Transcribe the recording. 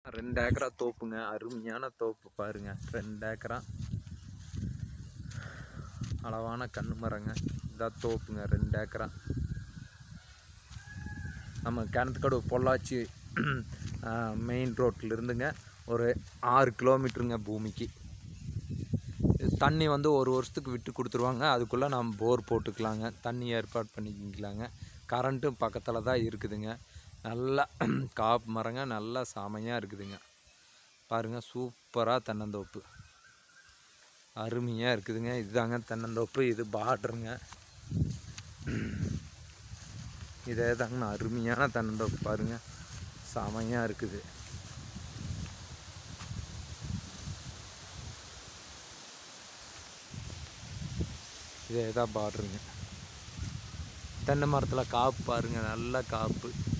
ரெண்டு ஏக்கரா தோப்புங்க அருமையான தோப்பு பாருங்க ரெண்டு ஏக்கரா அளவான கண்ணு மரங்க இதான் தோப்புங்க ரெண்டு ஏக்கரா நம்ம கிணத்துக்கடு பொள்ளாச்சி மெயின் ரோட்டில் இருந்துங்க ஒரு ஆறு கிலோமீட்டருங்க பூமிக்கு இது தண்ணி வந்து ஒரு வருஷத்துக்கு விட்டு கொடுத்துருவாங்க அதுக்குள்ளே நம்ம போர் போட்டுக்கலாங்க தண்ணி ஏற்பாடு பண்ணிக்கலாங்க கரண்ட்டும் பக்கத்தில் தான் இருக்குதுங்க நல்லா காப்பு மரங்க நல்லா செமையாக இருக்குதுங்க பாருங்கள் சூப்பராக தென்னந்தோப்பு அருமையாக இருக்குதுங்க இதுதாங்க தென்னந்தோப்பு இது பார்டருங்க இதே தாங்க அருமையான தென்னந்தோப்பு பாருங்கள் செமையாக இருக்குது இதே தான் பார்டருங்க தென்னை மரத்தில் காப்பு பாருங்கள் நல்ல காப்பு